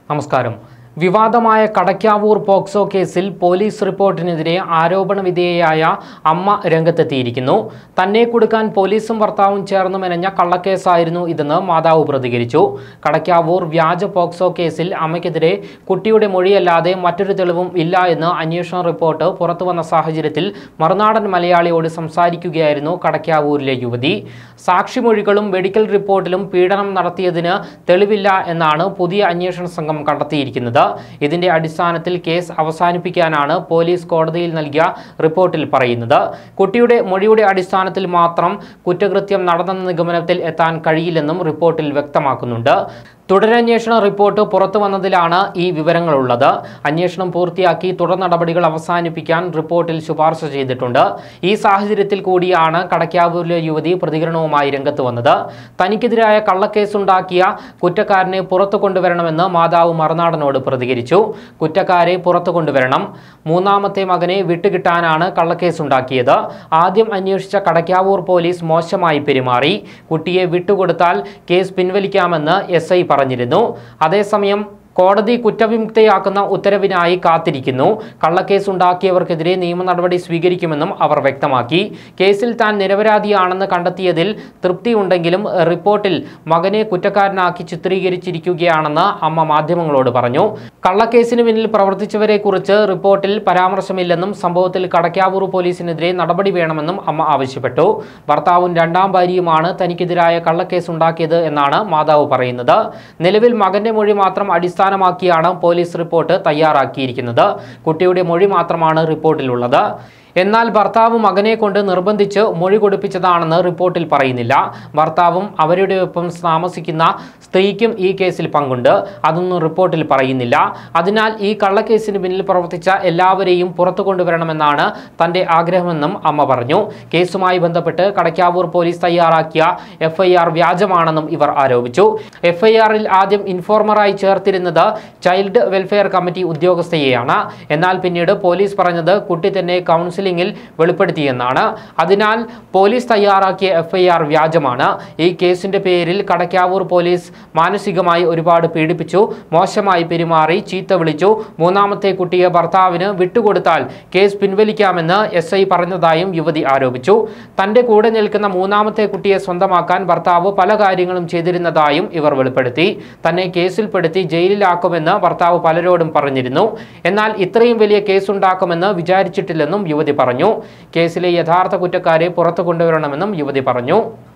നമസ്കാരം വിവാദമായ കടയ്ക്കാവൂർ പോക്സോ കേസിൽ പോലീസ് റിപ്പോർട്ടിനെതിരെ ആരോപണ വിധേയയായ അമ്മ രംഗത്തെത്തിയിരിക്കുന്നു തന്നെ കൊടുക്കാൻ പോലീസും ഭർത്താവും ചേർന്ന് മെനഞ്ഞ കള്ളക്കേസായിരുന്നു ഇതെന്ന് മാതാവ് പ്രതികരിച്ചു കടയ്ക്കാവൂർ വ്യാജ പോക്സോ കേസിൽ അമ്മയ്ക്കെതിരെ കുട്ടിയുടെ മൊഴിയല്ലാതെ മറ്റൊരു തെളിവും ഇല്ല എന്ന് അന്വേഷണ റിപ്പോർട്ട് പുറത്തുവന്ന സാഹചര്യത്തിൽ മറുനാടൻ മലയാളിയോട് സംസാരിക്കുകയായിരുന്നു കടയ്ക്കാവൂരിലെ യുവതി സാക്ഷിമൊഴികളും മെഡിക്കൽ റിപ്പോർട്ടിലും പീഡനം നടത്തിയതിന് തെളിവില്ല എന്നാണ് പുതിയ അന്വേഷണ സംഘം കണ്ടെത്തിയിരിക്കുന്നത് ഇതിന്റെ അടിസ്ഥാനത്തിൽ കേസ് അവസാനിപ്പിക്കാനാണ് പോലീസ് കോടതിയിൽ നൽകിയ റിപ്പോർട്ടിൽ പറയുന്നത് കുട്ടിയുടെ മൊഴിയുടെ അടിസ്ഥാനത്തിൽ മാത്രം കുറ്റകൃത്യം നടന്നെന്ന നിഗമനത്തിൽ എത്താൻ കഴിയില്ലെന്നും റിപ്പോർട്ടിൽ വ്യക്തമാക്കുന്നുണ്ട് തുടരന്വേഷണ റിപ്പോർട്ട് പുറത്തു വന്നതിലാണ് ഈ വിവരങ്ങളുള്ളത് അന്വേഷണം പൂർത്തിയാക്കി തുടർ നടപടികൾ അവസാനിപ്പിക്കാൻ റിപ്പോർട്ടിൽ ശുപാർശ ചെയ്തിട്ടുണ്ട് ഈ സാഹചര്യത്തിൽ കൂടിയാണ് കടയ്ക്കാവൂരിലെ യുവതി പ്രതികരണവുമായി രംഗത്ത് വന്നത് തനിക്കെതിരായ കള്ളക്കേസുണ്ടാക്കിയ കുറ്റക്കാരനെ പുറത്തു കൊണ്ടുവരണമെന്ന് മാതാവ് മറുനാടനോട് പ്രതികരിച്ചു കുറ്റക്കാരെ പുറത്തു കൊണ്ടുവരണം മൂന്നാമത്തെ മകനെ വിട്ടുകിട്ടാനാണ് കള്ളക്കേസുണ്ടാക്കിയത് ആദ്യം അന്വേഷിച്ച കടയ്ക്കാവൂർ പോലീസ് മോശമായി പെരുമാറി കുട്ടിയെ വിട്ടുകൊടുത്താൽ കേസ് പിൻവലിക്കാമെന്ന് എസ് ഐ പറഞ്ഞിരുന്നു അതേസമയം കോടതി കുറ്റവിമുക്തയാക്കുന്ന ഉത്തരവിനായി കാത്തിരിക്കുന്നു കള്ളക്കേസ് ഉണ്ടാക്കിയവർക്കെതിരെ നിയമ നടപടി സ്വീകരിക്കുമെന്നും അവർ വ്യക്തമാക്കി കേസിൽ താൻ നിരപരാധിയാണെന്ന് കണ്ടെത്തിയതിൽ തൃപ്തിയുണ്ടെങ്കിലും റിപ്പോർട്ടിൽ മകനെ കുറ്റക്കാരനാക്കി ചിത്രീകരിച്ചിരിക്കുകയാണെന്ന് അമ്മ മാധ്യമങ്ങളോട് പറഞ്ഞു കള്ളക്കേസിന് പിന്നിൽ പ്രവർത്തിച്ചവരെക്കുറിച്ച് റിപ്പോർട്ടിൽ പരാമർശമില്ലെന്നും സംഭവത്തിൽ കടക്കാവൂർ പോലീസിനെതിരെ നടപടി വേണമെന്നും അമ്മ ആവശ്യപ്പെട്ടു ഭർത്താവും രണ്ടാം ഭാര്യയുമാണ് തനിക്കെതിരായ കള്ളക്കേസ് ഉണ്ടാക്കിയത് എന്നാണ് മാതാവ് പറയുന്നത് നിലവിൽ മകന്റെ മൊഴി മാത്രം അടിസ്ഥാനമാക്കിയാണ് പോലീസ് റിപ്പോർട്ട് തയ്യാറാക്കിയിരിക്കുന്നത് കുട്ടിയുടെ മൊഴി മാത്രമാണ് റിപ്പോർട്ടിലുള്ളത് എന്നാൽ ഭർത്താവ് മകനെ കൊണ്ട് നിർബന്ധിച്ച് മൊഴി കൊടുപ്പിച്ചതാണെന്ന് റിപ്പോർട്ടിൽ പറയുന്നില്ല ഭർത്താവും അവരുടെ ഒപ്പം താമസിക്കുന്ന സ്ത്രീക്കും ഈ കേസിൽ പങ്കുണ്ട് അതൊന്നും റിപ്പോർട്ടിൽ പറയുന്നില്ല അതിനാൽ ഈ കള്ളക്കേസിന് പിന്നിൽ പ്രവർത്തിച്ച എല്ലാവരെയും പുറത്തു കൊണ്ടുവരണമെന്നാണ് തന്റെ ആഗ്രഹമെന്നും അമ്മ പറഞ്ഞു കേസുമായി ബന്ധപ്പെട്ട് കടയ്ക്കാവൂർ പോലീസ് തയ്യാറാക്കിയ എഫ്ഐആർ വ്യാജമാണെന്നും ഇവർ ആരോപിച്ചു എഫ്ഐആറിൽ ആദ്യം ഇൻഫോർമറായി ചേർത്തിരുന്നത് ചൈൽഡ് വെൽഫെയർ കമ്മിറ്റി ഉദ്യോഗസ്ഥയെയാണ് എന്നാൽ പിന്നീട് പോലീസ് പറഞ്ഞത് കുട്ടി തന്നെ കൗൺസിലിംഗിൽ വെളിപ്പെടുത്തിയെന്നാണ് അതിനാൽ പോലീസ് തയ്യാറാക്കിയ എഫ്ഐആർ വ്യാജമാണ് ഈ കേസിന്റെ പേരിൽ കടയ്ക്കാവൂർ പോലീസ് മാനസികമായി ഒരുപാട് പീഡിപ്പിച്ചു മോശമായി പെരുമാറി ചീത്ത വിളിച്ചു മൂന്നാമത്തെ കുട്ടിയെ ഭർത്താവിന് വിട്ടുകൊടുത്താൽ കേസ് പിൻവലിക്കാമെന്ന് എസ് ഐ പറഞ്ഞതായും യുവതി ആരോപിച്ചു തന്റെ കൂടെ നിൽക്കുന്ന മൂന്നാമത്തെ കുട്ടിയെ സ്വന്തമാക്കാൻ ഭർത്താവ് പല കാര്യങ്ങളും ചെയ്തിരുന്നതായും ഇവർ വെളിപ്പെടുത്തി തന്നെ കേസിൽപ്പെടുത്തി ജയിലിലാക്കുമെന്ന് ഭർത്താവ് പലരോടും പറഞ്ഞിരുന്നു എന്നാൽ ഇത്രയും വലിയ കേസുണ്ടാക്കുമെന്ന് വിചാരിച്ചിട്ടില്ലെന്നും യുവതി പറഞ്ഞു കേസിലെ യഥാർത്ഥ കുറ്റക്കാരെ പുറത്തു കൊണ്ടുവരണമെന്നും യുവതി പറഞ്ഞു